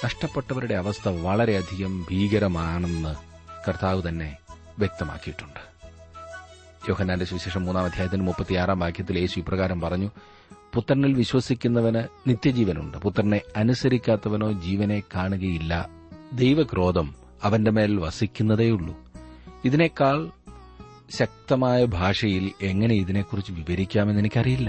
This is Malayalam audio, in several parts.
നഷ്ടപ്പെട്ടവരുടെ അവസ്ഥ വളരെയധികം ഭീകരമാണെന്ന് കർത്താവ് തന്നെ വ്യക്തമാക്കിയിട്ടുണ്ട് യോഹന്നാന്റെ സുവിശേഷം മൂന്നാം അധ്യായത്തിന് മുപ്പത്തിയാറാം വാക്യത്തിൽ യേശു ഇപ്രകാരം പറഞ്ഞു പുത്രനിൽ വിശ്വസിക്കുന്നവന് നിത്യജീവനുണ്ട് പുത്രനെ അനുസരിക്കാത്തവനോ ജീവനെ കാണുകയില്ല ദൈവക്രോധം അവന്റെ മേൽ വസിക്കുന്നതേയുള്ളൂ ഇതിനേക്കാൾ ശക്തമായ ഭാഷയിൽ എങ്ങനെ ഇതിനെക്കുറിച്ച് വിവരിക്കാമെന്ന് എനിക്കറിയില്ല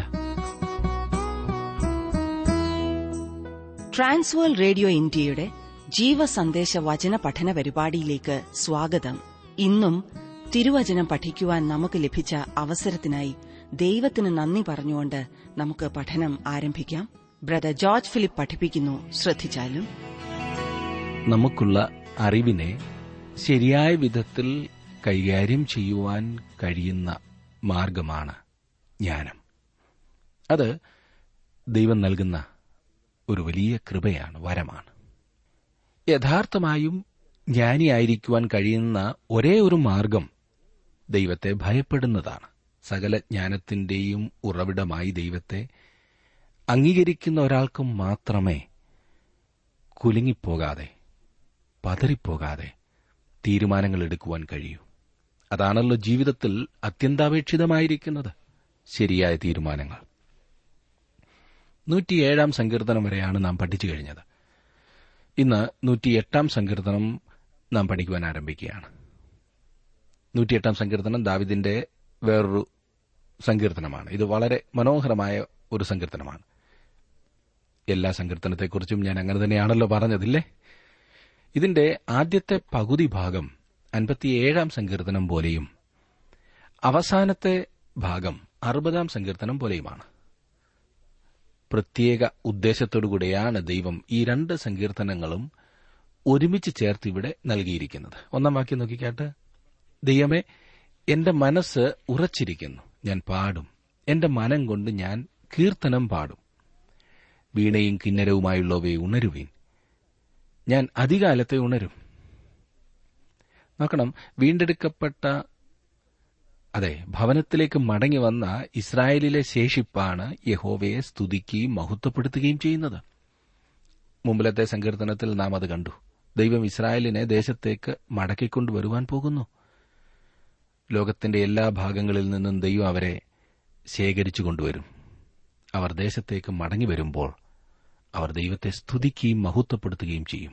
ട്രാൻസ്വേൾ റേഡിയോ ഇന്ത്യയുടെ ജീവസന്ദേശ വചന പഠന പരിപാടിയിലേക്ക് സ്വാഗതം ഇന്നും തിരുവചനം പഠിക്കുവാൻ നമുക്ക് ലഭിച്ച അവസരത്തിനായി ദൈവത്തിന് നന്ദി പറഞ്ഞുകൊണ്ട് നമുക്ക് പഠനം ആരംഭിക്കാം ബ്രദർ ജോർജ് ഫിലിപ്പ് പഠിപ്പിക്കുന്നു ശ്രദ്ധിച്ചാലും നമുക്കുള്ള അറിവിനെ ശരിയായ വിധത്തിൽ കൈകാര്യം ചെയ്യുവാൻ കഴിയുന്ന മാർഗമാണ് ജ്ഞാനം അത് ദൈവം നൽകുന്ന ഒരു വലിയ കൃപയാണ് വരമാണ് യഥാർത്ഥമായും ജ്ഞാനിയായിരിക്കുവാൻ കഴിയുന്ന ഒരേ ഒരു മാർഗം ദൈവത്തെ ഭയപ്പെടുന്നതാണ് സകല ജ്ഞാനത്തിന്റെയും ഉറവിടമായി ദൈവത്തെ അംഗീകരിക്കുന്ന ഒരാൾക്ക് മാത്രമേ കുലുങ്ങിപ്പോകാതെ പതറിപ്പോകാതെ തീരുമാനങ്ങൾ എടുക്കുവാൻ കഴിയൂ അതാണല്ലോ ജീവിതത്തിൽ അത്യന്താപേക്ഷിതമായിരിക്കുന്നത് ശരിയായ തീരുമാനങ്ങൾ നൂറ്റിയേഴാം സങ്കീർത്തനം വരെയാണ് നാം പഠിച്ചു കഴിഞ്ഞത് ഇന്ന് നൂറ്റിയെട്ടാം സങ്കീർത്തനം നാം പഠിക്കുവാൻ ആരംഭിക്കുകയാണ് നൂറ്റിയെട്ടാം സങ്കീർത്തനം ദാവിദിന്റെ വേറൊരു സങ്കീർത്തനമാണ് ഇത് വളരെ മനോഹരമായ ഒരു സങ്കീർത്തനമാണ് എല്ലാ സങ്കീർത്തനത്തെക്കുറിച്ചും ഞാൻ അങ്ങനെ തന്നെയാണല്ലോ പറഞ്ഞതില്ലേ ഇതിന്റെ ആദ്യത്തെ പകുതി ഭാഗം അൻപത്തിയേഴാം സങ്കീർത്തനം പോലെയും അവസാനത്തെ ഭാഗം അറുപതാം സങ്കീർത്തനം പോലെയുമാണ് പ്രത്യേക ഉദ്ദേശത്തോടുകൂടെയാണ് ദൈവം ഈ രണ്ട് സങ്കീർത്തനങ്ങളും ഒരുമിച്ച് ചേർത്ത് ഇവിടെ നൽകിയിരിക്കുന്നത് ഒന്നാം വാക്യം നോക്കിക്കാട്ട് ദൈവമേ എന്റെ മനസ്സ് ഉറച്ചിരിക്കുന്നു ഞാൻ പാടും എന്റെ മനം കൊണ്ട് ഞാൻ കീർത്തനം പാടും വീണയും കിന്നരവുമായുള്ളവയെ ഉണരുവീൻ ഞാൻ അധികാലത്തെ ഉണരും നോക്കണം വീണ്ടെടുക്കപ്പെട്ട അതെ ഭവനത്തിലേക്ക് മടങ്ങി വന്ന ഇസ്രായേലിലെ ശേഷിപ്പാണ് യഹോവയെ സ്തുതിക്കുകയും മഹത്വപ്പെടുത്തുകയും ചെയ്യുന്നത് മുമ്പിലത്തെ സങ്കീർത്തനത്തിൽ നാം അത് കണ്ടു ദൈവം ഇസ്രായേലിനെ ദേശത്തേക്ക് മടക്കിക്കൊണ്ടുവരുവാൻ പോകുന്നു ലോകത്തിന്റെ എല്ലാ ഭാഗങ്ങളിൽ നിന്നും ദൈവം അവരെ ശേഖരിച്ചു കൊണ്ടുവരും അവർ ദേശത്തേക്ക് മടങ്ങി വരുമ്പോൾ അവർ ദൈവത്തെ സ്തുതിക്കുകയും മഹത്വപ്പെടുത്തുകയും ചെയ്യും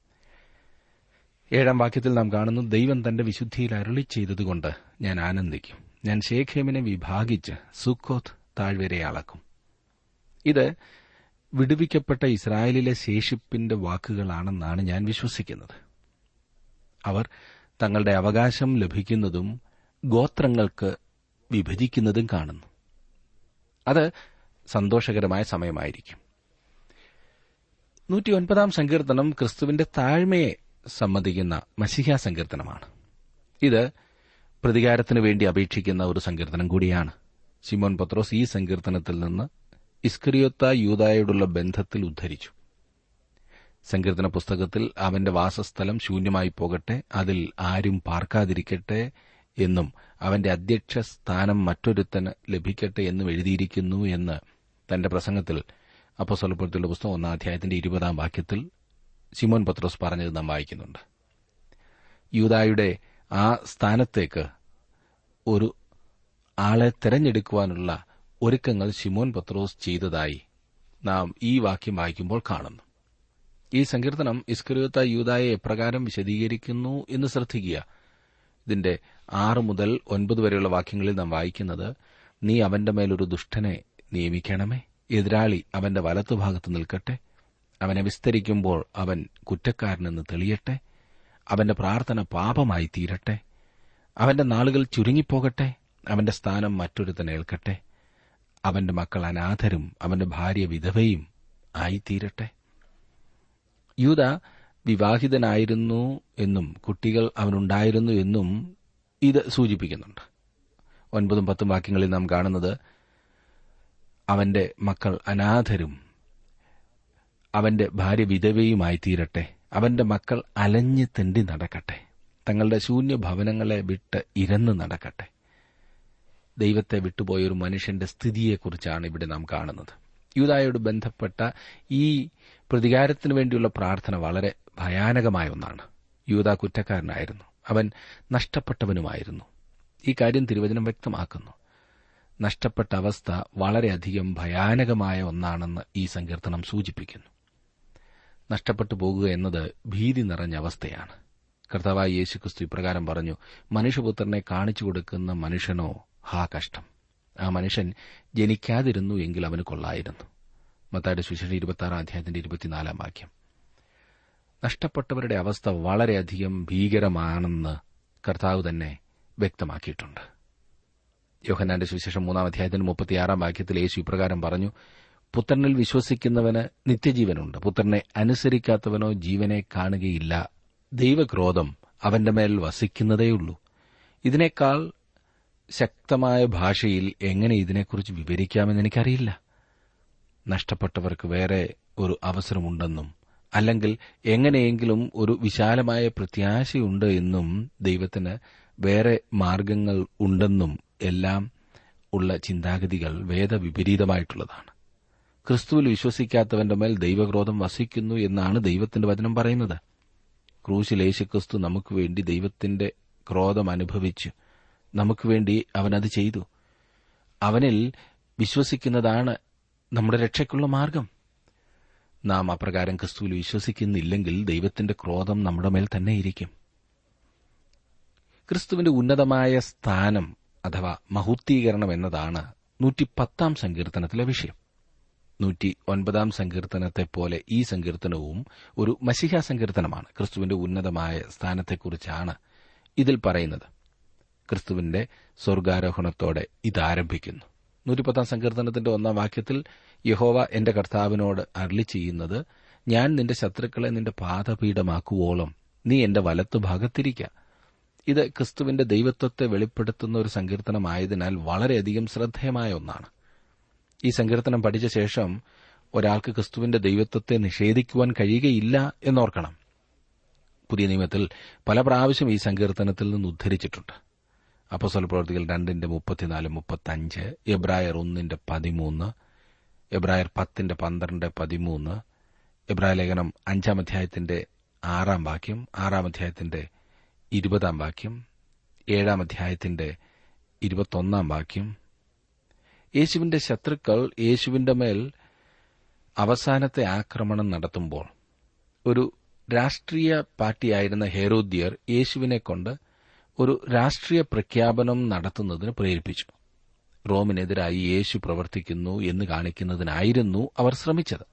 ഏഴാം വാക്യത്തിൽ നാം കാണുന്നു ദൈവം തന്റെ വിശുദ്ധിയിൽ അരുളി ചെയ്തതുകൊണ്ട് ഞാൻ ആനന്ദിക്കും ഞാൻ ശേഖേമിനെ വിഭാഗിച്ച് സുഖോത്ത് താഴ്വരെ അളക്കും ഇത് വിടുവിക്കപ്പെട്ട ഇസ്രായേലിലെ ശേഷിപ്പിന്റെ വാക്കുകളാണെന്നാണ് ഞാൻ വിശ്വസിക്കുന്നത് അവർ തങ്ങളുടെ അവകാശം ലഭിക്കുന്നതും ഗോത്രങ്ങൾക്ക് വിഭജിക്കുന്നതും കാണുന്നു അത് സന്തോഷകരമായ സമയമായിരിക്കും നൂറ്റിയൊൻപതാം സങ്കീർത്തനം ക്രിസ്തുവിന്റെ താഴ്മയെ സമ്മതിക്കുന്ന മസിഹ സങ്കീർത്തനമാണ് ഇത് പ്രതികാരത്തിനു വേണ്ടി അപേക്ഷിക്കുന്ന ഒരു സങ്കീർത്തനം കൂടിയാണ് സിമോൻ പത്രോസ് ഈ സങ്കീർത്തനത്തിൽ നിന്ന് ഇസ്കരിയൊത്ത യൂതായോടുള്ള ബന്ധത്തിൽ ഉദ്ധരിച്ചു സങ്കീർത്തന പുസ്തകത്തിൽ അവന്റെ വാസസ്ഥലം ശൂന്യമായി പോകട്ടെ അതിൽ ആരും പാർക്കാതിരിക്കട്ടെ എന്നും അവന്റെ അധ്യക്ഷ സ്ഥാനം മറ്റൊരുത്തന് ലഭിക്കട്ടെ എന്നും എഴുതിയിരിക്കുന്നു എന്ന് തന്റെ പ്രസംഗത്തിൽ അപ്പസ്വലപ്പുറത്തിലുള്ള പുസ്തകം ഒന്നാം അധ്യായത്തിന്റെ ഇരുപതാം വാക്യത്തിൽ സിമോൻ പത്രോസ് പറഞ്ഞത് നാം വായിക്കുന്നുണ്ട് യൂതായുടെ ആ സ്ഥാനത്തേക്ക് ഒരു ആളെ തെരഞ്ഞെടുക്കുവാനുള്ള ഒരുക്കങ്ങൾ ശിമോൻ പത്രോസ് ചെയ്തതായി നാം ഈ വാക്യം വായിക്കുമ്പോൾ കാണുന്നു ഈ സങ്കീർത്തനം ഇസ്കറിയോത്ത യൂതായെ എപ്രകാരം വിശദീകരിക്കുന്നു എന്ന് ശ്രദ്ധിക്കുക ഇതിന്റെ ആറ് മുതൽ ഒൻപത് വരെയുള്ള വാക്യങ്ങളിൽ നാം വായിക്കുന്നത് നീ അവന്റെ മേലൊരു ദുഷ്ടനെ നിയമിക്കണമേ എതിരാളി അവന്റെ വലത്തുഭാഗത്ത് നിൽക്കട്ടെ അവനെ വിസ്തരിക്കുമ്പോൾ അവൻ കുറ്റക്കാരനെന്ന് തെളിയട്ടെ അവന്റെ പ്രാർത്ഥന പാപമായി തീരട്ടെ അവന്റെ നാളുകൾ ചുരുങ്ങിപ്പോകട്ടെ അവന്റെ സ്ഥാനം മറ്റൊരുത്തൻ ഏൽക്കട്ടെ അവന്റെ മക്കൾ അനാഥരും അവന്റെ ഭാര്യ വിധവയും ആയിത്തീരട്ടെ യൂത വിവാഹിതനായിരുന്നു എന്നും കുട്ടികൾ അവനുണ്ടായിരുന്നു എന്നും ഇത് സൂചിപ്പിക്കുന്നുണ്ട് ഒൻപതും പത്തും വാക്യങ്ങളിൽ നാം കാണുന്നത് അവന്റെ മക്കൾ അനാഥരും അവന്റെ ഭാര്യ വിധവയുമായി തീരട്ടെ അവന്റെ മക്കൾ അലഞ്ഞ് തെണ്ടി നടക്കട്ടെ തങ്ങളുടെ ശൂന്യഭവനങ്ങളെ വിട്ട് ഇരന്ന് നടക്കട്ടെ ദൈവത്തെ വിട്ടുപോയ ഒരു മനുഷ്യന്റെ സ്ഥിതിയെക്കുറിച്ചാണ് ഇവിടെ നാം കാണുന്നത് യൂതായോട് ബന്ധപ്പെട്ട ഈ പ്രതികാരത്തിനു വേണ്ടിയുള്ള പ്രാർത്ഥന വളരെ ഭയാനകമായ ഒന്നാണ് യൂത കുറ്റക്കാരനായിരുന്നു അവൻ നഷ്ടപ്പെട്ടവനുമായിരുന്നു ഈ കാര്യം തിരുവചനം വ്യക്തമാക്കുന്നു നഷ്ടപ്പെട്ട അവസ്ഥ വളരെയധികം ഭയാനകമായ ഒന്നാണെന്ന് ഈ സങ്കീർത്തനം സൂചിപ്പിക്കുന്നു നഷ്ടപ്പെട്ടു പോകുക എന്നത് ഭീതി നിറഞ്ഞ അവസ്ഥയാണ് കർത്താവായ യേശുക്രിസ്തു ഇപ്രകാരം പറഞ്ഞു മനുഷ്യപുത്രനെ കാണിച്ചു കൊടുക്കുന്ന മനുഷ്യനോ ഹാ കഷ്ടം ആ മനുഷ്യൻ ജനിക്കാതിരുന്നു എങ്കിൽ അവന് കൊള്ളായിരുന്നു മത്തായുടെ സുശേഷം ഇരുപത്തി അധ്യായത്തിന്റെ ഇരുപത്തിനാലാം വാക്യം നഷ്ടപ്പെട്ടവരുടെ അവസ്ഥ വളരെയധികം ഭീകരമാണെന്ന് കർത്താവ് തന്നെ വ്യക്തമാക്കിയിട്ടുണ്ട് യോഹന്നാന്റെ സുവിശേഷം മൂന്നാം അധ്യായത്തിന് മുപ്പത്തിയാറാം വാക്യത്തിൽ യേശു ഇപ്രകാരം പറഞ്ഞു പുത്രനിൽ വിശ്വസിക്കുന്നവന് നിത്യജീവനുണ്ട് പുത്രനെ അനുസരിക്കാത്തവനോ ജീവനെ കാണുകയില്ല ദൈവക്രോധം അവന്റെ മേൽ വസിക്കുന്നതേയുള്ളൂ ഇതിനേക്കാൾ ശക്തമായ ഭാഷയിൽ എങ്ങനെ ഇതിനെക്കുറിച്ച് വിവരിക്കാമെന്ന് എനിക്കറിയില്ല നഷ്ടപ്പെട്ടവർക്ക് വേറെ ഒരു അവസരമുണ്ടെന്നും അല്ലെങ്കിൽ എങ്ങനെയെങ്കിലും ഒരു വിശാലമായ പ്രത്യാശയുണ്ട് എന്നും ദൈവത്തിന് വേറെ മാർഗങ്ങൾ ഉണ്ടെന്നും എല്ലാം ഉള്ള ചിന്താഗതികൾ വേദവിപരീതമായിട്ടുള്ളതാണ് ക്രിസ്തുവിൽ വിശ്വസിക്കാത്തവന്റെ മേൽ ദൈവക്രോധം വസിക്കുന്നു എന്നാണ് ദൈവത്തിന്റെ വചനം പറയുന്നത് ക്രൂശിൽ യേശുക്രിസ്തു നമുക്ക് വേണ്ടി ദൈവത്തിന്റെ ക്രോധം അനുഭവിച്ചു നമുക്ക് വേണ്ടി അവനത് ചെയ്തു അവനിൽ വിശ്വസിക്കുന്നതാണ് നമ്മുടെ രക്ഷയ്ക്കുള്ള മാർഗം നാം അപ്രകാരം ക്രിസ്തുവിൽ വിശ്വസിക്കുന്നില്ലെങ്കിൽ ദൈവത്തിന്റെ ക്രോധം നമ്മുടെ മേൽ തന്നെ ഇരിക്കും ക്രിസ്തുവിന്റെ ഉന്നതമായ സ്ഥാനം അഥവാ മഹൂത്തീകരണം എന്നതാണ് നൂറ്റിപ്പത്താം സങ്കീർത്തനത്തിലെ വിഷയം നൂറ്റി ഒൻപതാം സങ്കീർത്തനത്തെ പോലെ ഈ സങ്കീർത്തനവും ഒരു മസിഹ സങ്കീർത്തനമാണ് ക്രിസ്തുവിന്റെ ഉന്നതമായ സ്ഥാനത്തെക്കുറിച്ചാണ് ഇതിൽ പറയുന്നത് ക്രിസ്തുവിന്റെ സ്വർഗാരോഹണത്തോടെ ഇതാരംഭിക്കുന്നു നൂറ്റിപ്പത്താം സങ്കീർത്തനത്തിന്റെ ഒന്നാം വാക്യത്തിൽ യഹോവ എന്റെ കർത്താവിനോട് അരളി ചെയ്യുന്നത് ഞാൻ നിന്റെ ശത്രുക്കളെ നിന്റെ പാദപീഠമാക്കുവോളം നീ എന്റെ വലത്തു ഭാഗത്തിരിക്ക ഇത് ക്രിസ്തുവിന്റെ ദൈവത്വത്തെ വെളിപ്പെടുത്തുന്ന ഒരു സങ്കീർത്തനമായതിനാൽ വളരെയധികം ശ്രദ്ധേയമായ ഒന്നാണ് ഈ സങ്കീർത്തനം പഠിച്ച ശേഷം ഒരാൾക്ക് ക്രിസ്തുവിന്റെ ദൈവത്വത്തെ നിഷേധിക്കുവാൻ കഴിയുകയില്ല എന്നോർക്കണം പുതിയ നിയമത്തിൽ പല പ്രാവശ്യം ഈ സങ്കീർത്തനത്തിൽ നിന്ന് ഉദ്ധരിച്ചിട്ടുണ്ട് അപ്പസ്വല പ്രവർത്തികൾ രണ്ടിന്റെ മുപ്പത്തിനാല് മുപ്പത്തഞ്ച് എബ്രായർ ഒന്നിന്റെ പതിമൂന്ന് എബ്രായർ പത്തിന്റെ പന്ത്രണ്ട് പതിമൂന്ന് എബ്രായ ലേഖനം അഞ്ചാം അധ്യായത്തിന്റെ ആറാം വാക്യം ആറാം അധ്യായത്തിന്റെ ഇരുപതാം വാക്യം ഏഴാം അധ്യായത്തിന്റെ ഇരുപത്തൊന്നാം വാക്യം യേശുവിന്റെ ശത്രുക്കൾ യേശുവിന്റെ മേൽ അവസാനത്തെ ആക്രമണം നടത്തുമ്പോൾ ഒരു രാഷ്ട്രീയ പാർട്ടിയായിരുന്ന ഹേരോദ്യർ യേശുവിനെ കൊണ്ട് ഒരു രാഷ്ട്രീയ പ്രഖ്യാപനം നടത്തുന്നതിന് പ്രേരിപ്പിച്ചു റോമിനെതിരായി യേശു പ്രവർത്തിക്കുന്നു എന്ന് കാണിക്കുന്നതിനായിരുന്നു അവർ ശ്രമിച്ചത്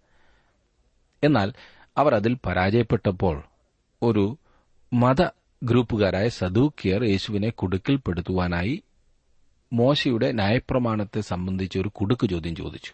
എന്നാൽ അവർ അതിൽ പരാജയപ്പെട്ടപ്പോൾ ഒരു മത ഗ്രൂപ്പുകാരായ സദൂക്കിയർ യേശുവിനെ കുടുക്കിൽപ്പെടുത്തുവാനായി മോശയുടെ ന്യായപ്രമാണത്തെ സംബന്ധിച്ച് ഒരു കുടുക്ക് ചോദ്യം ചോദിച്ചു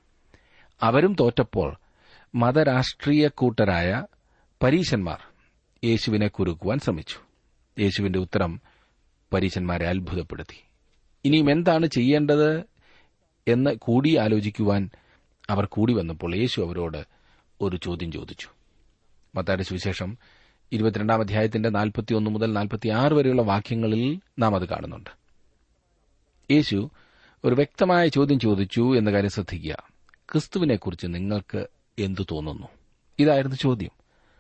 അവരും തോറ്റപ്പോൾ മതരാഷ്ട്രീയ കൂട്ടരായ പരീശന്മാർ യേശുവിനെ കുരുക്കുവാൻ ശ്രമിച്ചു യേശുവിന്റെ ഉത്തരം പരീശന്മാരെ അത്ഭുതപ്പെടുത്തി ഇനിയും എന്താണ് ചെയ്യേണ്ടത് എന്ന് കൂടി ആലോചിക്കുവാൻ അവർ കൂടി വന്നപ്പോൾ യേശു അവരോട് ഒരു ചോദ്യം ചോദിച്ചു മത്തായുടെ സുവിശേഷം ഇരുപത്തിരണ്ടാം അധ്യായത്തിന്റെ നാൽപ്പത്തിയൊന്ന് മുതൽ നാൽപ്പത്തിയാറ് വരെയുള്ള വാക്യങ്ങളിൽ നാം അത് കാണുന്നുണ്ട് യേശു ഒരു വ്യക്തമായ ചോദ്യം ചോദിച്ചു എന്ന കാര്യം ശ്രദ്ധിക്കുക ക്രിസ്തുവിനെക്കുറിച്ച് നിങ്ങൾക്ക് എന്തു തോന്നുന്നു ഇതായിരുന്നു ചോദ്യം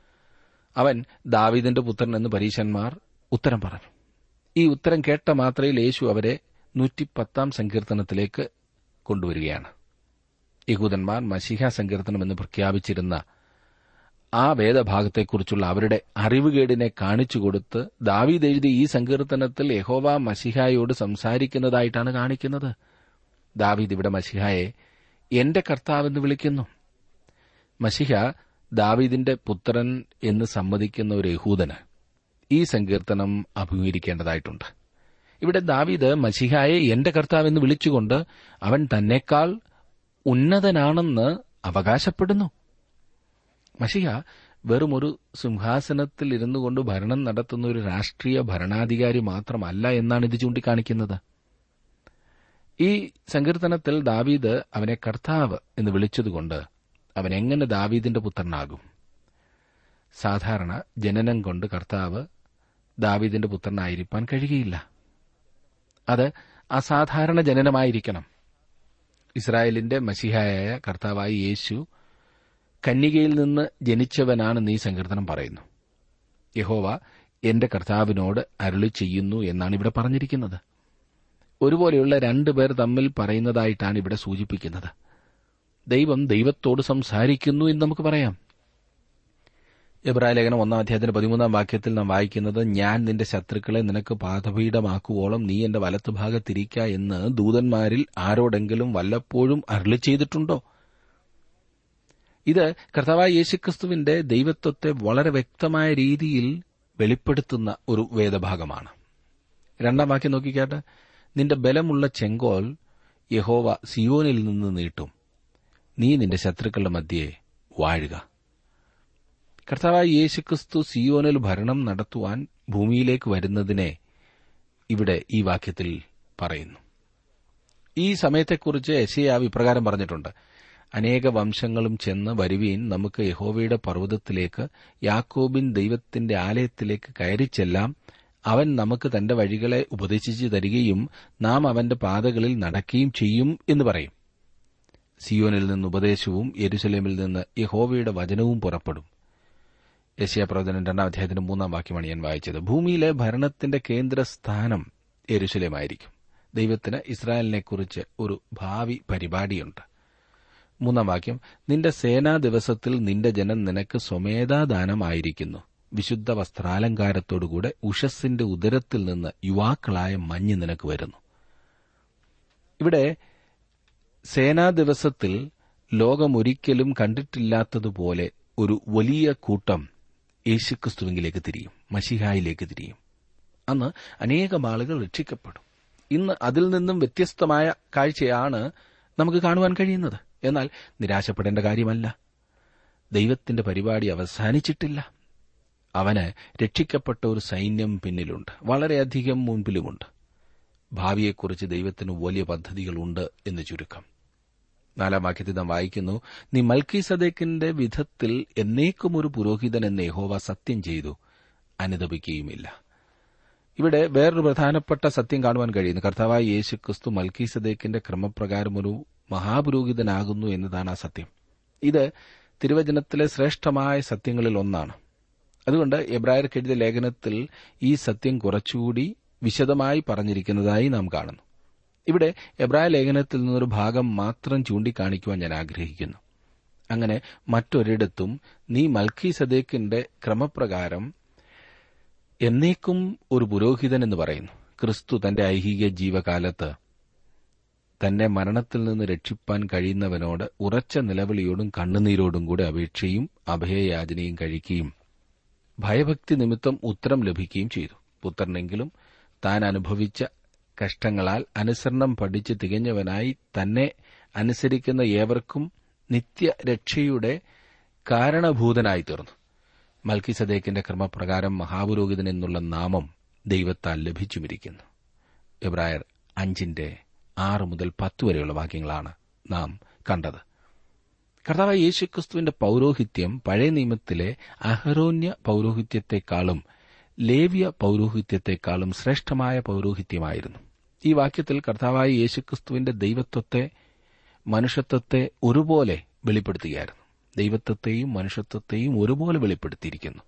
അവൻ ദാവീദിന്റെ പുത്രൻ എന്ന് പരീശന്മാർ ഉത്തരം പറഞ്ഞു ഈ ഉത്തരം കേട്ട മാത്രയിൽ യേശു അവരെ നൂറ്റിപ്പത്താം സങ്കീർത്തനത്തിലേക്ക് കൊണ്ടുവരികയാണ് യഹൂദന്മാർ മഷിഹ സങ്കീർത്തനം എന്ന് പ്രഖ്യാപിച്ചിരുന്ന ആ വേദഭാഗത്തെക്കുറിച്ചുള്ള അവരുടെ അറിവുകേടിനെ കാണിച്ചുകൊടുത്ത് ദാവീദ് എഴുതിയ ഈ സങ്കീർത്തനത്തിൽ യഹോവ മഷിഹായോട് സംസാരിക്കുന്നതായിട്ടാണ് കാണിക്കുന്നത് ദാവീദ് ഇവിടെ മഷിഹായെ എന്റെ കർത്താവെന്ന് വിളിക്കുന്നു മഷിഹ ദാവീദിന്റെ പുത്രൻ എന്ന് സമ്മതിക്കുന്ന ഒരു യഹൂദന് ഈ സങ്കീർത്തനം അഭിമുഖീകരിക്കേണ്ടതായിട്ടുണ്ട് ഇവിടെ ദാവീദ് മഷിഹായെ എന്റെ കർത്താവെന്ന് വിളിച്ചുകൊണ്ട് അവൻ തന്നെക്കാൾ ഉന്നതനാണെന്ന് അവകാശപ്പെടുന്നു മഷിഹ വെറും ഒരു സിംഹാസനത്തിൽ ഇരുന്നു കൊണ്ട് ഭരണം നടത്തുന്ന ഒരു രാഷ്ട്രീയ ഭരണാധികാരി മാത്രമല്ല എന്നാണ് ഇത് ചൂണ്ടിക്കാണിക്കുന്നത് ഈ സങ്കീർത്തനത്തിൽ ദാവീദ് അവനെ കർത്താവ് എന്ന് വിളിച്ചതുകൊണ്ട് അവൻ എങ്ങനെ ദാവീദിന്റെ പുത്രനാകും സാധാരണ ജനനം കൊണ്ട് കർത്താവ് ദാവീദിന്റെ പുത്രനായിരിക്കാൻ കഴിയുകയില്ല അത് അസാധാരണ ജനനമായിരിക്കണം ഇസ്രായേലിന്റെ മസിഹായായ കർത്താവായി യേശു കന്യകയിൽ നിന്ന് ജനിച്ചവനാണെന്ന് ഈ സങ്കീർത്തനം പറയുന്നു യഹോവ എന്റെ കർത്താവിനോട് അരുളി ചെയ്യുന്നു എന്നാണ് ഇവിടെ പറഞ്ഞിരിക്കുന്നത് ഒരുപോലെയുള്ള രണ്ടുപേർ തമ്മിൽ പറയുന്നതായിട്ടാണ് ഇവിടെ സൂചിപ്പിക്കുന്നത് ദൈവം ദൈവത്തോട് സംസാരിക്കുന്നു എന്ന് നമുക്ക് പറയാം എബ്രായ ലേഖനം ഒന്നാം അധ്യായത്തിന്റെ പതിമൂന്നാം വാക്യത്തിൽ നാം വായിക്കുന്നത് ഞാൻ നിന്റെ ശത്രുക്കളെ നിനക്ക് പാതപീഠമാക്കുവോളം നീ എന്റെ വലത്തുഭാഗത്തിരിക്ക എന്ന് ദൂതന്മാരിൽ ആരോടെങ്കിലും വല്ലപ്പോഴും അരുളി ചെയ്തിട്ടുണ്ടോ ഇത് കർത്താവായ യേശുക്രിസ്തുവിന്റെ ദൈവത്വത്തെ വളരെ വ്യക്തമായ രീതിയിൽ വെളിപ്പെടുത്തുന്ന ഒരു വേദഭാഗമാണ് രണ്ടാം വാക്യം നോക്കിക്കാട്ടെ നിന്റെ ബലമുള്ള ചെങ്കോൽ യഹോവ സിയോനിൽ നിന്ന് നീട്ടും നീ നിന്റെ ശത്രുക്കളുടെ മധ്യേ വാഴുക കർത്താവായ യേശുക്രിസ്തു സിയോനിൽ ഭരണം നടത്തുവാൻ ഭൂമിയിലേക്ക് വരുന്നതിനെ ഇവിടെ ഈ വാക്യത്തിൽ പറയുന്നു ഈ സമയത്തെക്കുറിച്ച് യശയാവ് ഇപ്രകാരം പറഞ്ഞിട്ടുണ്ട് അനേക വംശങ്ങളും ചെന്ന് വരുവീൻ നമുക്ക് യഹോവയുടെ പർവ്വതത്തിലേക്ക് യാക്കോബിൻ ദൈവത്തിന്റെ ആലയത്തിലേക്ക് കയറിച്ചെല്ലാം അവൻ നമുക്ക് തന്റെ വഴികളെ ഉപദേശിച്ചു തരികയും നാം അവന്റെ പാതകളിൽ നടക്കുകയും ചെയ്യും എന്ന് പറയും സിയോനിൽ നിന്ന് ഉപദേശവും യെരുസലേമിൽ നിന്ന് യഹോവയുടെ വചനവും പുറപ്പെടും യശയാപ്രവചനം രണ്ടാം അധ്യായത്തിന്റെ മൂന്നാം വാക്യമാണ് ഞാൻ വായിച്ചത് ഭൂമിയിലെ ഭരണത്തിന്റെ കേന്ദ്രസ്ഥാനം യെരുസലേമായിരിക്കും ദൈവത്തിന് ഇസ്രായേലിനെക്കുറിച്ച് ഒരു ഭാവി പരിപാടിയുണ്ട് മൂന്നാം വാക്യം നിന്റെ സേനാ ദിവസത്തിൽ നിന്റെ ജനം നിനക്ക് സ്വമേധാദാനമായിരിക്കുന്നു വിശുദ്ധ വസ്ത്രാലങ്കാരത്തോടുകൂടെ ഉഷസ്സിന്റെ ഉദരത്തിൽ നിന്ന് യുവാക്കളായ മഞ്ഞ് നിനക്ക് വരുന്നു ഇവിടെ സേനാ ദിവസത്തിൽ ലോകമൊരിക്കലും കണ്ടിട്ടില്ലാത്തതുപോലെ ഒരു വലിയ കൂട്ടം യേശുക്രിസ്തുവിലേക്ക് തിരിയും മഷിഹായിലേക്ക് തിരിയും അന്ന് അനേകം ആളുകൾ രക്ഷിക്കപ്പെടും ഇന്ന് അതിൽ നിന്നും വ്യത്യസ്തമായ കാഴ്ചയാണ് നമുക്ക് കാണുവാൻ കഴിയുന്നത് എന്നാൽ നിരാശപ്പെടേണ്ട കാര്യമല്ല ദൈവത്തിന്റെ പരിപാടി അവസാനിച്ചിട്ടില്ല അവന് രക്ഷിക്കപ്പെട്ട ഒരു സൈന്യം പിന്നിലുണ്ട് വളരെയധികം മുൻപിലുമുണ്ട് ഭാവിയെക്കുറിച്ച് ദൈവത്തിന് വലിയ പദ്ധതികളുണ്ട് എന്ന് ചുരുക്കം നാലാം വാക്യത്തിൽ നാം വായിക്കുന്നു നീ മൽക്കി സദേക്കിന്റെ വിധത്തിൽ എന്നേക്കും ഒരു പുരോഹിതൻ എന്ന് യഹോവ സത്യം ചെയ്തു അനുദപിക്കുകയുമില്ല ഇവിടെ വേറൊരു പ്രധാനപ്പെട്ട സത്യം കാണുവാൻ കഴിയുന്നു കർത്താവായ യേശു ക്രിസ്തു മൽക്കി സദേക്കിന്റെ ക്രമപ്രകാരം ഒരു മഹാപുരോഹിതനാകുന്നു എന്നതാണ് ആ സത്യം ഇത് തിരുവചനത്തിലെ ശ്രേഷ്ഠമായ സത്യങ്ങളിൽ ഒന്നാണ് അതുകൊണ്ട് എബ്രായർക്ക് എഴുതിയ ലേഖനത്തിൽ ഈ സത്യം കുറച്ചുകൂടി വിശദമായി പറഞ്ഞിരിക്കുന്നതായി നാം കാണുന്നു ഇവിടെ എബ്രായ ലേഖനത്തിൽ നിന്നൊരു ഭാഗം മാത്രം ചൂണ്ടിക്കാണിക്കുവാൻ ഞാൻ ആഗ്രഹിക്കുന്നു അങ്ങനെ മറ്റൊരിടത്തും നീ മൽക്കി സദേക്കിന്റെ ക്രമപ്രകാരം എന്നേക്കും ഒരു പുരോഹിതൻ എന്ന് പറയുന്നു ക്രിസ്തു തന്റെ ഐഹിക ജീവകാലത്ത് തന്നെ മരണത്തിൽ നിന്ന് രക്ഷിപ്പാൻ കഴിയുന്നവനോട് ഉറച്ച നിലവിളിയോടും കണ്ണുനീരോടും കൂടെ അപേക്ഷയും അഭയയാചനയും കഴിക്കുകയും ഭയഭക്തി നിമിത്തം ഉത്തരം ലഭിക്കുകയും ചെയ്തു പുത്രനെങ്കിലും താൻ അനുഭവിച്ച കഷ്ടങ്ങളാൽ അനുസരണം പഠിച്ച് തികഞ്ഞവനായി തന്നെ അനുസരിക്കുന്ന ഏവർക്കും നിത്യരക്ഷയുടെ കാരണഭൂതനായി തീർന്നു മൽക്കിസദേക്കിന്റെ ക്രമപ്രകാരം മഹാപുരോഹിതൻ എന്നുള്ള നാമം ദൈവത്താൽ ലഭിച്ചുമിരിക്കുന്നു എബ്രായർ അഞ്ചിന്റെ ആറ് മുതൽ പത്ത് വരെയുള്ള വാക്യങ്ങളാണ് നാം കണ്ടത് കർത്താവ് യേശുക്രിസ്തുവിന്റെ പൌരോഹിത്യം പഴയ നിയമത്തിലെ അഹരോന്യ പൌരോഹിത്യത്തെക്കാളും ലേവ്യ പൌരോഹിത്യത്തെക്കാളും ശ്രേഷ്ഠമായ പൌരോഹിത്യമായിരുന്നു ഈ വാക്യത്തിൽ കർത്താവായ യേശുക്രിസ്തുവിന്റെ ദൈവത്വത്തെ മനുഷ്യത്വത്തെ ഒരുപോലെ വെളിപ്പെടുത്തുകയായിരുന്നു ദൈവത്വത്തെയും മനുഷ്യത്വത്തെയും ഒരുപോലെ വെളിപ്പെടുത്തിയിരിക്കുന്നു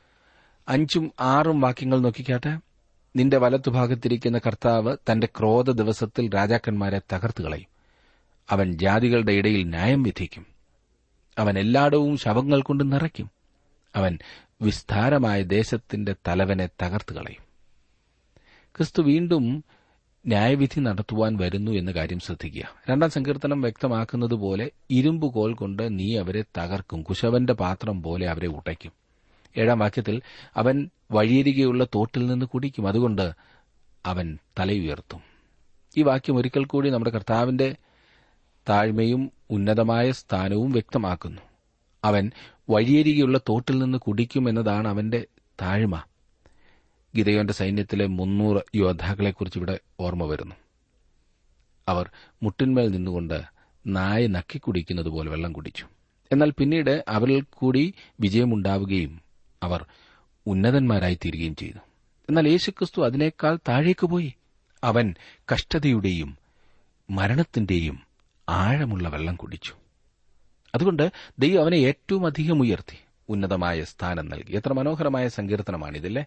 അഞ്ചും ആറും വാക്യങ്ങൾ നോക്കിക്കാട്ടെ നിന്റെ വലത്തുഭാഗത്തിരിക്കുന്ന കർത്താവ് തന്റെ ക്രോധ ദിവസത്തിൽ രാജാക്കന്മാരെ തകർത്തു കളയും അവൻ ജാതികളുടെ ഇടയിൽ ന്യായം വിധിക്കും അവൻ എല്ലായിടവും ശവങ്ങൾ കൊണ്ട് നിറയ്ക്കും അവൻ വിസ്താരമായ ദേശത്തിന്റെ തലവനെ തകർത്തു കളയും ക്രിസ്തു വീണ്ടും ന്യായവിധി നടത്തുവാൻ വരുന്നു എന്ന കാര്യം ശ്രദ്ധിക്കുക രണ്ടാം സങ്കീർത്തനം വ്യക്തമാക്കുന്നതുപോലെ ഇരുമ്പ് കോൽ കൊണ്ട് നീ അവരെ തകർക്കും കുശവന്റെ പാത്രം പോലെ അവരെ ഉടയ്ക്കും ഏഴാം വാക്യത്തിൽ അവൻ വഴിയരികെയുള്ള തോട്ടിൽ നിന്ന് കുടിക്കും അതുകൊണ്ട് അവൻ തലയുയർത്തും ഈ വാക്യം ഒരിക്കൽ കൂടി നമ്മുടെ കർത്താവിന്റെ താഴ്മയും ഉന്നതമായ സ്ഥാനവും വ്യക്തമാക്കുന്നു അവൻ വഴിയരികെയുള്ള തോട്ടിൽ നിന്ന് കുടിക്കും എന്നതാണ് അവന്റെ താഴ്മ ഗിതയോന്റെ സൈന്യത്തിലെ മുന്നൂറ് യോദ്ധാക്കളെക്കുറിച്ച് ഇവിടെ ഓർമ്മ വരുന്നു അവർ മുട്ടിന്മേൽ നിന്നുകൊണ്ട് നായ നക്കിക്കുടിക്കുന്നത് പോലെ വെള്ളം കുടിച്ചു എന്നാൽ പിന്നീട് അവരിൽ കൂടി വിജയമുണ്ടാവുകയും അവർ ഉന്നതന്മാരായി തീരുകയും ചെയ്തു എന്നാൽ യേശുക്രിസ്തു അതിനേക്കാൾ താഴേക്ക് പോയി അവൻ കഷ്ടതയുടെയും മരണത്തിന്റെയും ആഴമുള്ള വെള്ളം കുടിച്ചു അതുകൊണ്ട് ദൈവം അവനെ ഏറ്റവും അധികം ഉയർത്തി ഉന്നതമായ സ്ഥാനം നൽകി എത്ര മനോഹരമായ സങ്കീർത്തനമാണിതില്ലേ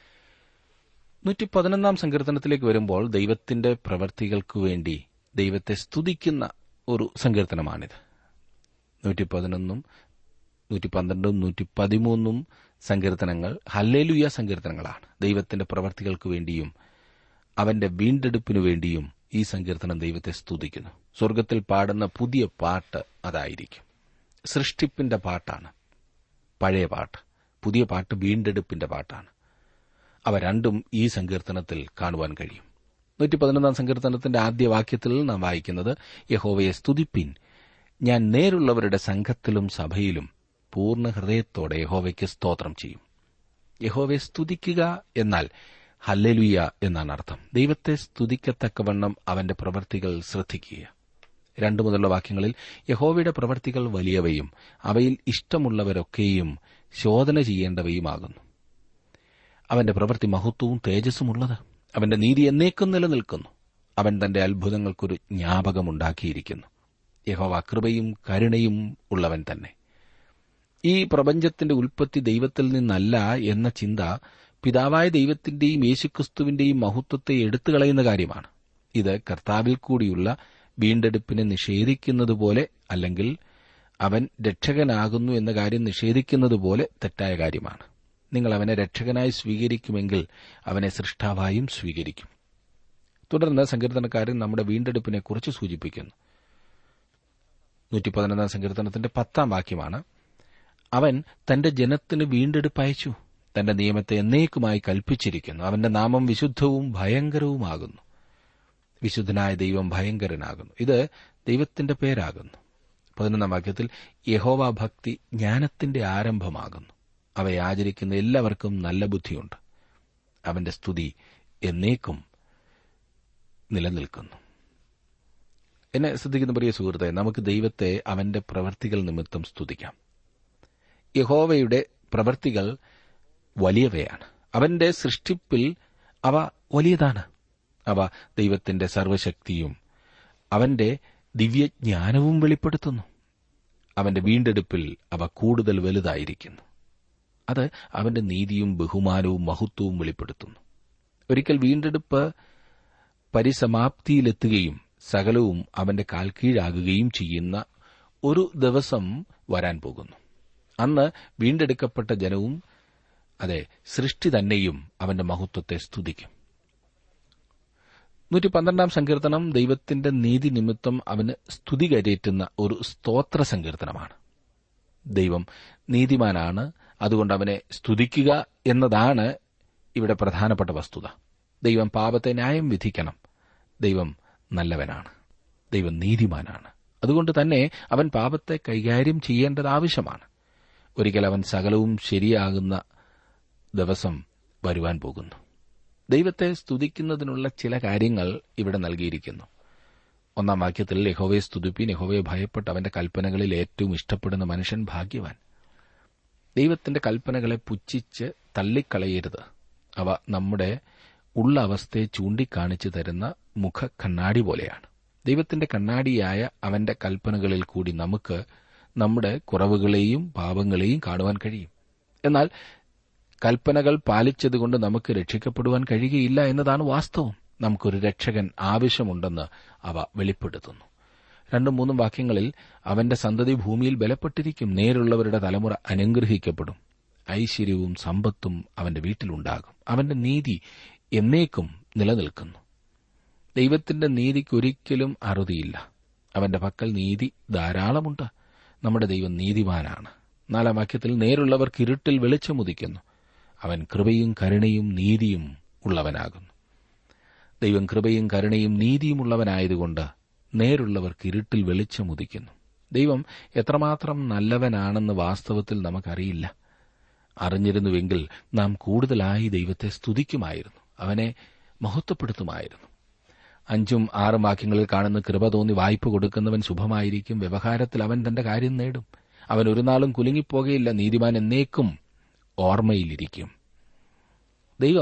നൂറ്റി പതിനൊന്നാം സങ്കീർത്തനത്തിലേക്ക് വരുമ്പോൾ ദൈവത്തിന്റെ പ്രവർത്തികൾക്കു വേണ്ടി ദൈവത്തെ സ്തുതിക്കുന്ന ഒരു സങ്കീർത്തനമാണിത് നൂറ്റി പതിനൊന്നും നൂറ്റി പന്ത്രണ്ടും നൂറ്റി പതിമൂന്നും സങ്കീർത്തനങ്ങൾ ഹല്ലേലുയ സങ്കീർത്തനങ്ങളാണ് ദൈവത്തിന്റെ പ്രവർത്തികൾക്കു വേണ്ടിയും അവന്റെ വീണ്ടെടുപ്പിനു വേണ്ടിയും ഈ സങ്കീർത്തനം ദൈവത്തെ സ്തുതിക്കുന്നു സ്വർഗത്തിൽ പാടുന്ന പുതിയ പാട്ട് അതായിരിക്കും സൃഷ്ടിപ്പിന്റെ പാട്ടാണ് പഴയ പാട്ട് പുതിയ പാട്ട് വീണ്ടെടുപ്പിന്റെ പാട്ടാണ് അവ രണ്ടും ഈ സങ്കീർത്തനത്തിൽ കാണുവാൻ കഴിയും നൂറ്റി പതിനൊന്നാം സങ്കീർത്തനത്തിന്റെ ആദ്യ വാക്യത്തിൽ നാം വായിക്കുന്നത് യഹോവയെ സ്തുതിപ്പിൻ ഞാൻ നേരുള്ളവരുടെ സംഘത്തിലും സഭയിലും പൂർണ്ണ ഹൃദയത്തോടെ യഹോവയ്ക്ക് സ്തോത്രം ചെയ്യും യഹോവയെ സ്തുതിക്കുക എന്നാൽ ഹല്ലലുയ എന്നാണ് അർത്ഥം ദൈവത്തെ സ്തുതിക്കത്തക്കവണ്ണം അവന്റെ പ്രവൃത്തികൾ ശ്രദ്ധിക്കുക രണ്ടു മുതലുള്ള വാക്യങ്ങളിൽ യഹോവയുടെ പ്രവൃത്തികൾ വലിയവയും അവയിൽ ഇഷ്ടമുള്ളവരൊക്കെയും ശോധന ചെയ്യേണ്ടവയുമാകുന്നു അവന്റെ പ്രവൃത്തി മഹത്വവും തേജസ്സുമുള്ളത് അവന്റെ നീതി എന്നേക്കും നിലനിൽക്കുന്നു അവൻ തന്റെ അത്ഭുതങ്ങൾക്കൊരു ജ്ഞാപകമുണ്ടാക്കിയിരിക്കുന്നു യഹോവ കൃപയും കരുണയും ഉള്ളവൻ തന്നെ ഈ പ്രപഞ്ചത്തിന്റെ ഉൽപ്പത്തി ദൈവത്തിൽ നിന്നല്ല എന്ന ചിന്ത പിതാവായ ദൈവത്തിന്റെയും യേശുക്രിസ്തുവിന്റെയും മഹത്വത്തെ എടുത്തുകളയുന്ന കാര്യമാണ് ഇത് കർത്താവിൽ കൂടിയുള്ള വീണ്ടെടുപ്പിനെ നിഷേധിക്കുന്നതുപോലെ അല്ലെങ്കിൽ അവൻ രക്ഷകനാകുന്നു എന്ന കാര്യം നിഷേധിക്കുന്നതുപോലെ തെറ്റായ കാര്യമാണ് നിങ്ങൾ അവനെ രക്ഷകനായി സ്വീകരിക്കുമെങ്കിൽ അവനെ സൃഷ്ടാവായും സ്വീകരിക്കും തുടർന്ന് സങ്കീർത്തനക്കാരൻ നമ്മുടെ വീണ്ടെടുപ്പിനെക്കുറിച്ച് സൂചിപ്പിക്കുന്നു നൂറ്റി പതിനൊന്നാം സങ്കീർത്തനത്തിന്റെ പത്താം വാക്യമാണ് അവൻ തന്റെ ജനത്തിന് വീണ്ടെടുപ്പ് അയച്ചു തന്റെ നിയമത്തെ എന്നേക്കുമായി കൽപ്പിച്ചിരിക്കുന്നു അവന്റെ നാമം വിശുദ്ധവും ഭയങ്കരവുമാകുന്നു വിശുദ്ധനായ ദൈവം ഭയങ്കരനാകുന്നു ഇത് ദൈവത്തിന്റെ പേരാകുന്നു പതിനൊന്നാം വാക്യത്തിൽ യഹോവ ഭക്തി ജ്ഞാനത്തിന്റെ ആരംഭമാകുന്നു അവയെ ആചരിക്കുന്ന എല്ലാവർക്കും നല്ല ബുദ്ധിയുണ്ട് അവന്റെ സ്തുതി എന്നേക്കും നിലനിൽക്കുന്നു എന്നെ ശ്രദ്ധിക്കുന്ന പ്രിയ സുഹൃത്തെ നമുക്ക് ദൈവത്തെ അവന്റെ പ്രവർത്തികൾ നിമിത്തം സ്തുതിക്കാം യഹോവയുടെ പ്രവർത്തികൾ വലിയവയാണ് അവന്റെ സൃഷ്ടിപ്പിൽ അവ വലിയതാണ് അവ ദൈവത്തിന്റെ സർവശക്തിയും അവന്റെ ദിവ്യജ്ഞാനവും വെളിപ്പെടുത്തുന്നു അവന്റെ വീണ്ടെടുപ്പിൽ അവ കൂടുതൽ വലുതായിരിക്കുന്നു അത് അവന്റെ നീതിയും ബഹുമാനവും മഹത്വവും വെളിപ്പെടുത്തുന്നു ഒരിക്കൽ വീണ്ടെടുപ്പ് പരിസമാപ്തിയിലെത്തുകയും സകലവും അവന്റെ കാൽക്കീഴാകുകയും ചെയ്യുന്ന ഒരു ദിവസം വരാൻ പോകുന്നു അന്ന് വീണ്ടെടുക്കപ്പെട്ട ജനവും അതെ സൃഷ്ടി തന്നെയും അവന്റെ മഹത്വത്തെ സ്തുതിക്കും നൂറ്റി പന്ത്രണ്ടാം സങ്കീർത്തനം ദൈവത്തിന്റെ നീതി നിമിത്തം അവന് സ്തുതി കരയേറ്റുന്ന ഒരു സ്തോത്ര സങ്കീർത്തനമാണ് ദൈവം നീതിമാനാണ് അതുകൊണ്ട് അവനെ സ്തുതിക്കുക എന്നതാണ് ഇവിടെ പ്രധാനപ്പെട്ട വസ്തുത ദൈവം പാപത്തെ ന്യായം വിധിക്കണം ദൈവം നല്ലവനാണ് ദൈവം നീതിമാനാണ് അതുകൊണ്ട് തന്നെ അവൻ പാപത്തെ കൈകാര്യം ചെയ്യേണ്ടത് ആവശ്യമാണ് ഒരിക്കൽ അവൻ സകലവും ശരിയാകുന്ന ദിവസം വരുവാൻ പോകുന്നു ദൈവത്തെ സ്തുതിക്കുന്നതിനുള്ള ചില കാര്യങ്ങൾ ഇവിടെ നൽകിയിരിക്കുന്നു ഒന്നാം വാക്യത്തിൽ യഹോവയെ സ്തുതിപ്പിൻ യഹോവയെ ഭയപ്പെട്ട് അവന്റെ കൽപ്പനകളിൽ ഏറ്റവും ഇഷ്ടപ്പെടുന്ന മനുഷ്യൻ ഭാഗ്യവാൻ ദൈവത്തിന്റെ കൽപ്പനകളെ പുച്ഛിച്ച് തള്ളിക്കളയരുത് അവ നമ്മുടെ ഉള്ള അവസ്ഥയെ ചൂണ്ടിക്കാണിച്ചു തരുന്ന മുഖ കണ്ണാടി പോലെയാണ് ദൈവത്തിന്റെ കണ്ണാടിയായ അവന്റെ കൽപ്പനകളിൽ കൂടി നമുക്ക് നമ്മുടെ കുറവുകളെയും പാപങ്ങളെയും കാണുവാൻ കഴിയും എന്നാൽ കൽപ്പനകൾ പാലിച്ചതുകൊണ്ട് നമുക്ക് രക്ഷിക്കപ്പെടുവാൻ കഴിയുകയില്ല എന്നതാണ് വാസ്തവം നമുക്കൊരു രക്ഷകൻ ആവശ്യമുണ്ടെന്ന് അവ വെളിപ്പെടുത്തുന്നു രണ്ടും മൂന്നും വാക്യങ്ങളിൽ അവന്റെ സന്തതി ഭൂമിയിൽ ബലപ്പെട്ടിരിക്കും നേരുള്ളവരുടെ തലമുറ അനുഗ്രഹിക്കപ്പെടും ഐശ്വര്യവും സമ്പത്തും അവന്റെ വീട്ടിലുണ്ടാകും അവന്റെ നീതി എന്നേക്കും നിലനിൽക്കുന്നു ദൈവത്തിന്റെ നീതിക്കൊരിക്കലും അറുതിയില്ല അവന്റെ പക്കൽ നീതി ധാരാളമുണ്ട് നമ്മുടെ ദൈവം നീതിമാനാണ് നാലാം വാക്യത്തിൽ നേരുള്ളവർക്ക് ഇരുട്ടിൽ വെളിച്ചമുദിക്കുന്നു അവൻ കൃപയും കരുണയും നീതിയും ഉള്ളവനാകുന്നു ദൈവം കൃപയും കരുണയും നീതിയും ഉള്ളവനായതുകൊണ്ട് നേരുള്ളവർക്ക് ഇരുട്ടിൽ വെളിച്ചമുദിക്കുന്നു ദൈവം എത്രമാത്രം നല്ലവനാണെന്ന് വാസ്തവത്തിൽ നമുക്കറിയില്ല അറിഞ്ഞിരുന്നുവെങ്കിൽ നാം കൂടുതലായി ദൈവത്തെ സ്തുതിക്കുമായിരുന്നു അവനെ മഹത്വപ്പെടുത്തുമായിരുന്നു അഞ്ചും ആറും വാക്യങ്ങളിൽ കാണുന്ന കൃപ തോന്നി വായ്പ കൊടുക്കുന്നവൻ ശുഭമായിരിക്കും വ്യവഹാരത്തിൽ അവൻ തന്റെ കാര്യം നേടും അവൻ ഒരു നാളും കുലുങ്ങിപ്പോകയില്ല നീതിമാൻ എന്നേക്കും ഓർമ്മയിലിരിക്കും ദൈവം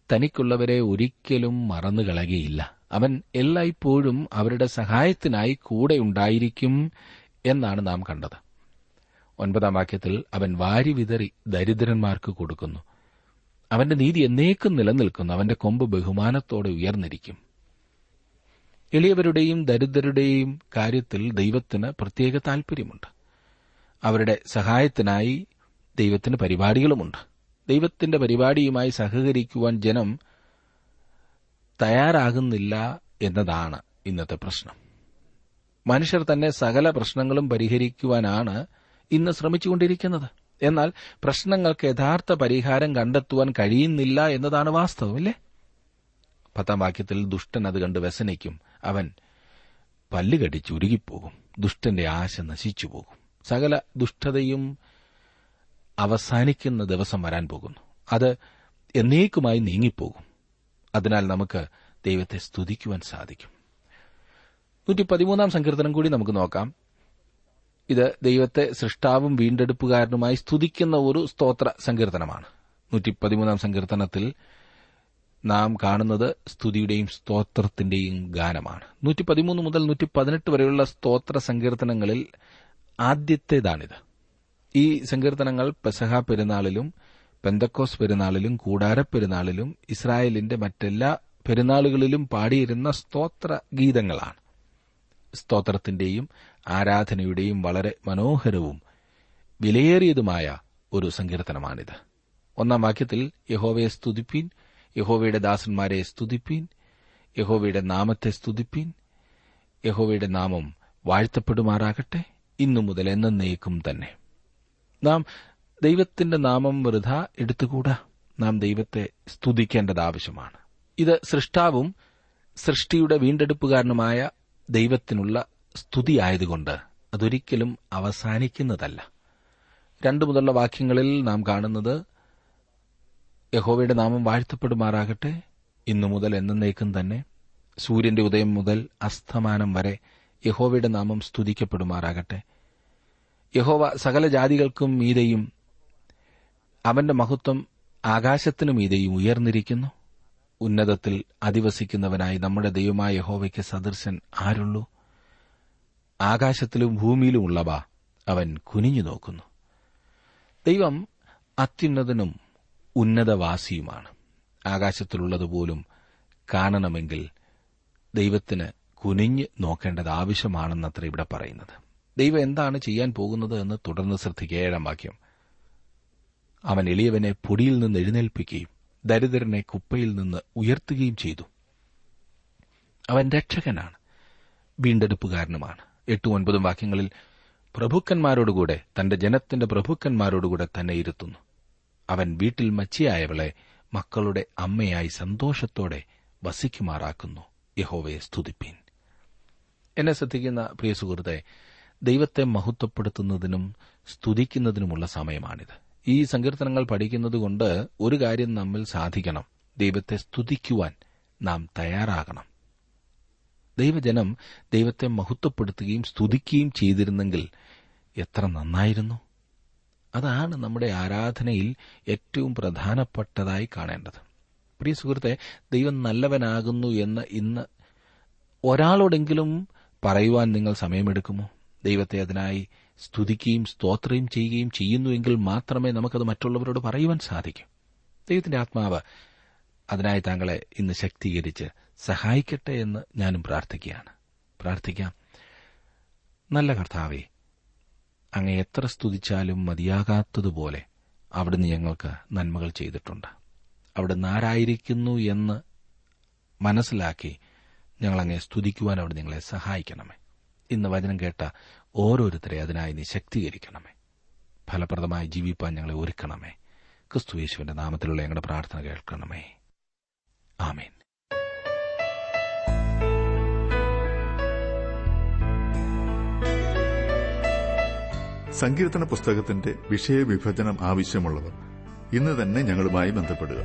തനിക്കുള്ളവരെ ഒരിക്കലും മറന്നു കളയുകയില്ല അവൻ എല്ലായ്പ്പോഴും അവരുടെ സഹായത്തിനായി കൂടെ ഉണ്ടായിരിക്കും എന്നാണ് നാം കണ്ടത് ഒൻപതാം വാക്യത്തിൽ അവൻ വാരി വിതറി ദരിദ്രന്മാർക്ക് കൊടുക്കുന്നു അവന്റെ നീതി എന്നേക്കും നിലനിൽക്കുന്നു അവന്റെ കൊമ്പ് ബഹുമാനത്തോടെ ഉയർന്നിരിക്കും എളിയവരുടെയും ദരിദ്രരുടെയും കാര്യത്തിൽ ദൈവത്തിന് പ്രത്യേക താൽപര്യമുണ്ട് അവരുടെ സഹായത്തിനായി ദൈവത്തിന് പരിപാടികളുമുണ്ട് ദൈവത്തിന്റെ പരിപാടിയുമായി സഹകരിക്കുവാൻ ജനം തയ്യാറാകുന്നില്ല എന്നതാണ് ഇന്നത്തെ പ്രശ്നം മനുഷ്യർ തന്നെ സകല പ്രശ്നങ്ങളും പരിഹരിക്കുവാനാണ് ഇന്ന് ശ്രമിച്ചുകൊണ്ടിരിക്കുന്നത് എന്നാൽ പ്രശ്നങ്ങൾക്ക് യഥാർത്ഥ പരിഹാരം കണ്ടെത്തുവാൻ കഴിയുന്നില്ല എന്നതാണ് വാസ്തവമില്ലേ പത്താം വാക്യത്തിൽ ദുഷ്ടൻ അത് കണ്ട് വ്യസനിക്കും അവൻ പല്ലുകടിച്ച് ഉരുകിപ്പോകും ദുഷ്ടന്റെ ആശ നശിച്ചുപോകും സകല ദുഷ്ടതയും അവസാനിക്കുന്ന ദിവസം വരാൻ പോകുന്നു അത് എന്നേക്കുമായി നീങ്ങിപ്പോകും അതിനാൽ നമുക്ക് ദൈവത്തെ സ്തുതിക്കുവാൻ സാധിക്കും നൂറ്റി പതിമൂന്നാം സങ്കീർത്തനം കൂടി നമുക്ക് നോക്കാം ഇത് ദൈവത്തെ സൃഷ്ടാവും വീണ്ടെടുപ്പുകാരനുമായി സ്തുതിക്കുന്ന ഒരു സ്തോത്ര സങ്കീർത്തനമാണ് നൂറ്റി പതിമൂന്നാം സങ്കീർത്തനത്തിൽ നാം കാണുന്നത് സ്തുതിയുടെയും സ്തോത്രത്തിന്റെയും ഗാനമാണ് നൂറ്റി പതിമൂന്ന് മുതൽ നൂറ്റി പതിനെട്ട് വരെയുള്ള സ്തോത്ര സങ്കീർത്തനങ്ങളിൽ ആദ്യത്തേതാണിത് ഈ സങ്കീർത്തനങ്ങൾ പെസഹ പെരുന്നാളിലും പെന്തക്കോസ് പെരുന്നാളിലും കൂടാര പെരുന്നാളിലും ഇസ്രായേലിന്റെ മറ്റെല്ലാ പെരുന്നാളുകളിലും പാടിയിരുന്ന സ്തോത്ര ഗീതങ്ങളാണ് സ്തോത്രത്തിന്റെയും ആരാധനയുടെയും വളരെ മനോഹരവും വിലയേറിയതുമായ ഒരു സങ്കീർത്തനമാണിത് ഒന്നാം വാക്യത്തിൽ യഹോവയെ സ്തുതിപ്പീൻ യഹോവയുടെ ദാസന്മാരെ സ്തുതിപ്പീൻ യഹോവയുടെ നാമത്തെ സ്തുതിപ്പീൻ യഹോവയുടെ നാമം വാഴ്ത്തപ്പെടുമാറാകട്ടെ ഇന്നു മുതൽ എന്നേക്കും തന്നെ നാം ദൈവത്തിന്റെ നാമം വൃഥ എടുത്തുകൂടാ നാം ദൈവത്തെ സ്തുതിക്കേണ്ടത് ആവശ്യമാണ് ഇത് സൃഷ്ടാവും സൃഷ്ടിയുടെ വീണ്ടെടുപ്പുകാരനുമായ ദൈവത്തിനുള്ള സ്തുതിയായതുകൊണ്ട് അതൊരിക്കലും അവസാനിക്കുന്നതല്ല രണ്ടു മുതലുള്ള വാക്യങ്ങളിൽ നാം കാണുന്നത് യഹോവയുടെ നാമം വാഴ്ത്തപ്പെടുമാറാകട്ടെ ഇന്നു മുതൽ എന്നേക്കും തന്നെ സൂര്യന്റെ ഉദയം മുതൽ അസ്തമാനം വരെ യഹോവയുടെ നാമം സ്തുതിക്കപ്പെടുമാറാകട്ടെ യഹോവ സകല ജാതികൾക്കും മീതെയും അവന്റെ മഹത്വം ആകാശത്തിനു മീതെയും ഉയർന്നിരിക്കുന്നു ഉന്നതത്തിൽ അധിവസിക്കുന്നവനായി നമ്മുടെ ദൈവമായ യഹോവയ്ക്ക് സദൃശൻ ആരുള്ളൂ ആകാശത്തിലും ഭൂമിയിലുമുള്ളവ അവൻ കുനിഞ്ഞു നോക്കുന്നു ദൈവം അത്യുന്നതനും ഉന്നതവാസിയുമാണ് ആകാശത്തിലുള്ളതുപോലും കാണണമെങ്കിൽ ദൈവത്തിന് കുനിഞ്ഞ് നോക്കേണ്ടത് ആവശ്യമാണെന്നത്ര ഇവിടെ പറയുന്നത് ദൈവം എന്താണ് ചെയ്യാൻ പോകുന്നത് എന്ന് തുടർന്ന് ശ്രദ്ധിക്കുക ഏഴാം വാക്യം അവൻ എളിയവനെ പൊടിയിൽ നിന്ന് എഴുന്നേൽപ്പിക്കുകയും ദരിദ്രനെ കുപ്പയിൽ നിന്ന് ഉയർത്തുകയും ചെയ്തു അവൻ രക്ഷകനാണ് വീണ്ടെടുപ്പുകാരനുമാണ് എട്ടും ഒൻപതും വാക്യങ്ങളിൽ പ്രഭുക്കന്മാരോടുകൂടെ തന്റെ ജനത്തിന്റെ പ്രഭുക്കന്മാരോടുകൂടെ തന്നെ ഇരുത്തുന്നു അവൻ വീട്ടിൽ മച്ചിയായവളെ മക്കളുടെ അമ്മയായി സന്തോഷത്തോടെ വസിക്കുമാറാക്കുന്നു യഹോവയെ സ്തുതിപ്പീൻ എന്നെ ശ്രദ്ധിക്കുന്ന പ്രിയ സുഹൃത്തെ ദൈവത്തെ മഹത്വപ്പെടുത്തുന്നതിനും സ്തുതിക്കുന്നതിനുമുള്ള സമയമാണിത് ഈ സങ്കീർത്തനങ്ങൾ പഠിക്കുന്നതുകൊണ്ട് ഒരു കാര്യം നമ്മിൽ സാധിക്കണം ദൈവത്തെ സ്തുതിക്കുവാൻ നാം തയ്യാറാകണം ദൈവജനം ദൈവത്തെ മഹത്വപ്പെടുത്തുകയും സ്തുതിക്കുകയും ചെയ്തിരുന്നെങ്കിൽ എത്ര നന്നായിരുന്നു അതാണ് നമ്മുടെ ആരാധനയിൽ ഏറ്റവും പ്രധാനപ്പെട്ടതായി കാണേണ്ടത് പ്രിയ സുഹൃത്തെ ദൈവം നല്ലവനാകുന്നു എന്ന് ഇന്ന് ഒരാളോടെങ്കിലും പറയുവാൻ നിങ്ങൾ സമയമെടുക്കുമോ ദൈവത്തെ അതിനായി സ്തുതിക്കുകയും സ്തോത്രം ചെയ്യുകയും ചെയ്യുന്നുവെങ്കിൽ മാത്രമേ നമുക്കത് മറ്റുള്ളവരോട് പറയുവാൻ സാധിക്കൂ ദൈവത്തിന്റെ ആത്മാവ് അതിനായി താങ്കളെ ഇന്ന് ശക്തീകരിച്ച് സഹായിക്കട്ടെ എന്ന് ഞാനും പ്രാർത്ഥിക്കുകയാണ് പ്രാർത്ഥിക്കാം നല്ല കർത്താവേ അങ്ങ് എത്ര സ്തുതിച്ചാലും മതിയാകാത്തതുപോലെ അവിടുന്ന് ഞങ്ങൾക്ക് നന്മകൾ ചെയ്തിട്ടുണ്ട് അവിടുന്ന് ആരായിരിക്കുന്നു എന്ന് മനസ്സിലാക്കി ഞങ്ങളങ്ങെ സ്തുതിക്കുവാൻ അവിടെ നിങ്ങളെ സഹായിക്കണമേ ഇന്ന് വചനം കേട്ട ഓരോരുത്തരെ അതിനായി നീ ശക്തീകരിക്കണമേ ഫലപ്രദമായി ജീവിപ്പാൻ ഞങ്ങളെ ഒരുക്കണമേ ക്രിസ്തു യേശുവിന്റെ നാമത്തിലുള്ള ഞങ്ങളുടെ പ്രാർത്ഥന കേൾക്കണമേ ആമേൻ സങ്കീർത്തന പുസ്തകത്തിന്റെ വിഷയവിഭജനം ആവശ്യമുള്ളവർ ഇന്ന് തന്നെ ഞങ്ങളുമായി ബന്ധപ്പെടുക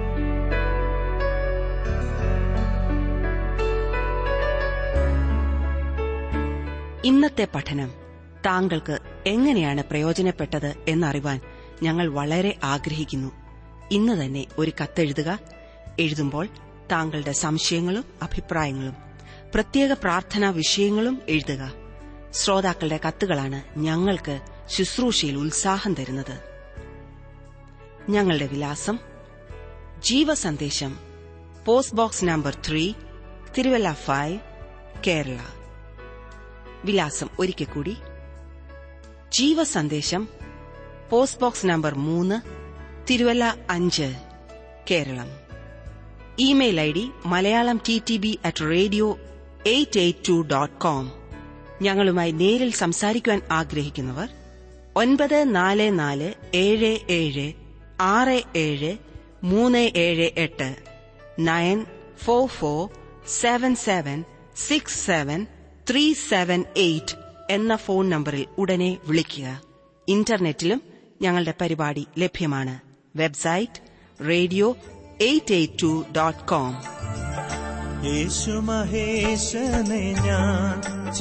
ഇന്നത്തെ പഠനം താങ്കൾക്ക് എങ്ങനെയാണ് പ്രയോജനപ്പെട്ടത് എന്നറിവാൻ ഞങ്ങൾ വളരെ ആഗ്രഹിക്കുന്നു ഇന്ന് തന്നെ ഒരു കത്തെഴുതുക എഴുതുമ്പോൾ താങ്കളുടെ സംശയങ്ങളും അഭിപ്രായങ്ങളും പ്രത്യേക പ്രാർത്ഥനാ വിഷയങ്ങളും എഴുതുക ശ്രോതാക്കളുടെ കത്തുകളാണ് ഞങ്ങൾക്ക് ശുശ്രൂഷയിൽ ഉത്സാഹം തരുന്നത് ഞങ്ങളുടെ വിലാസം ജീവസന്ദേശം post box number three Thiruvalla five Kerala വിലാസം ഒരിക്കൽ കൂടി ജീവസന്ദേശം പോസ്റ്റ് ബോക്സ് നമ്പർ മൂന്ന് തിരുവല്ല അഞ്ച് Keralam email I D Malayalam T T B at radio eight eight two dot com ഞങ്ങളുമായി നേരിൽ സംസാരിക്കുവാൻ ആഗ്രഹിക്കുന്നവർ ഒൻപത് നാല് നാല് ഏഴ് ഏഴ് ആറ് ഏഴ് മൂന്ന് ഏഴ് എട്ട് nine four four seven seven six seven three seven eight എന്ന ഫോൺ നമ്പറിൽ ഉടനെ വിളിക്കുക ഇന്റർനെറ്റിലും ഞങ്ങളുടെ പരിപാടി ലഭ്യമാണ് website radio eight eight two dot com Yeshu മഹേശനെ ഞാൻ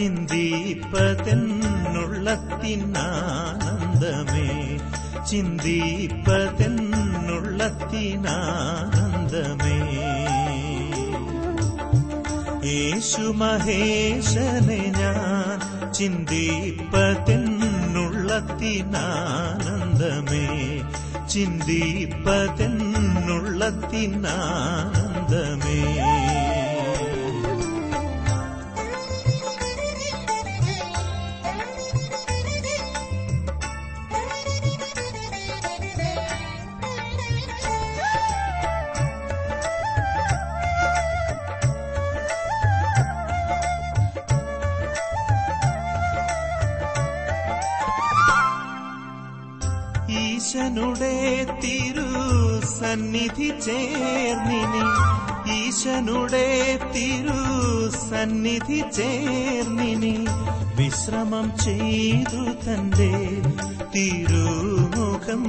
ചിന്തിപ്പതെന്നുള്ളത്തിനാനന്ദമേ ചിന്തിപ്പതെന്നുള്ളത്തിനാനന്ദമേ യേശു മഹേശനെ ഞാൻ ചിന്തിപ്പതെന്നുള്ളത്തിനാനന്ദമേ ചിന്തിപ്പതെന്നുള്ളത്തിനാനന്ദമേ ഈശനുടെ തിരു സന്നിധി ചേർന്നിനി ഈശനുടെ തിരു സന്നിധി ചേർന്നിനി വിശ്രമം ചെയ്തു തന്റെ തിരുമുഖം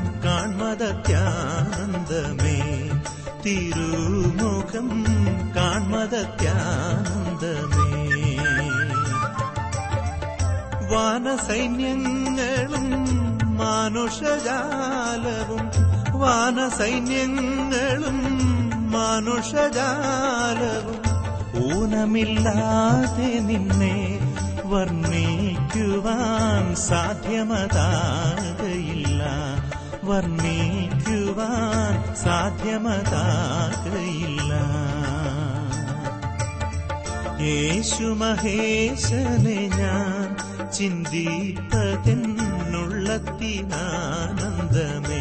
കാൺമതത്യാനന്ദമേ തിരുമുഖം കാൺമതത്യാനന്ദമേ വാനസൈന്യങ്ങളും മാനുഷജാലവും വാനസൈന്യങ്ങളും മാനുഷജാലവും ഊനമില്ലാതെ നിന്നെ വർണ്ണിക്കുവാൻ സാധ്യമതാകയില്ല വർണ്ണിക്കുവാൻ സാധ്യമതാകയില്ല യേശു മഹേശനെ ഞാൻ ചിന്തിപ്പതെന്നുള്ളത്തിനാനന്ദമേ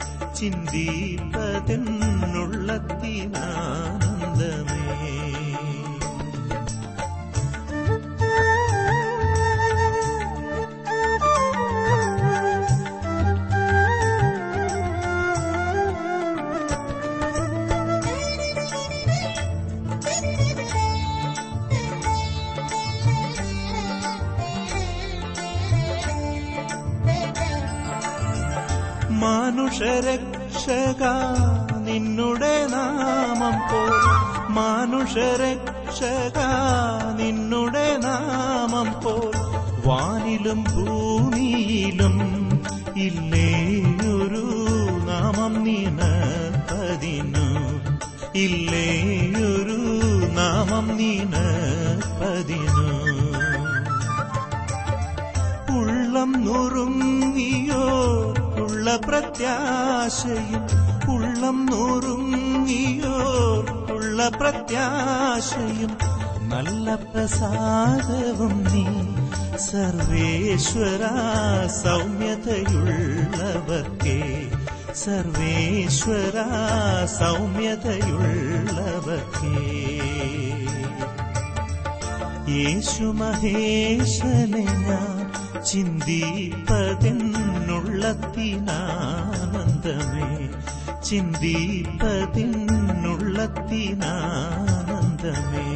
ചിന്തിപ്പതെന്നുള്ളത്തിനാനന്ദമേ മാനുഷരക്ഷക നിന്നുടെ നാമം പോൽ മാനുഷരക്ഷക നിന്നുടെ നാമം പോൽ വാനിലും ഭൂമിയിലും ഇല്ലേയൊരു നാമം നീനപ്പതിനു ഇല്ലേയൊരു നാമം നീനപ്പതിനു ഉള്ളം നുറുങ്ങിയോ ഉള്ള പ്രത്യാശയും ഉള്ളം നുറുങ്ങിയോ ഉള്ള പ്രത്യാശയും നല്ല പ്രസാദവും നീ സർവേശ്വര സൗമ്യതയുള്ളവർക്കേ സർവേശ്വര സൗമ്യതയുള്ളവർക്കേ യേശു മഹേശനെ ഞാൻ ചിന്തിപ്പതെന്നുള്ളത്തിനാനന്ദമേ ചിന്തിപ്പതെന്നുള്ളത്തിനാനന്ദമേ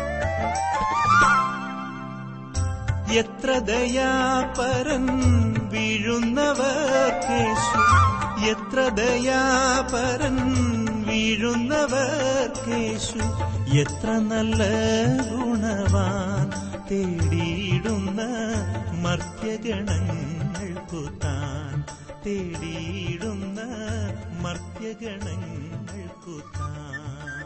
എത്ര ദയാപരൻ വീഴുന്നവർക്കേശു എത്ര ദയാപരൻ വീഴുന്നവർക്കേശു എത്ര നല്ല ഗുണവാൻ തേടിയിടുന്ന മർത്യഗണങ്ങൾക്കു താൻ തേടിയിടുന്ന മർത്യഗണങ്ങൾക്കു താൻ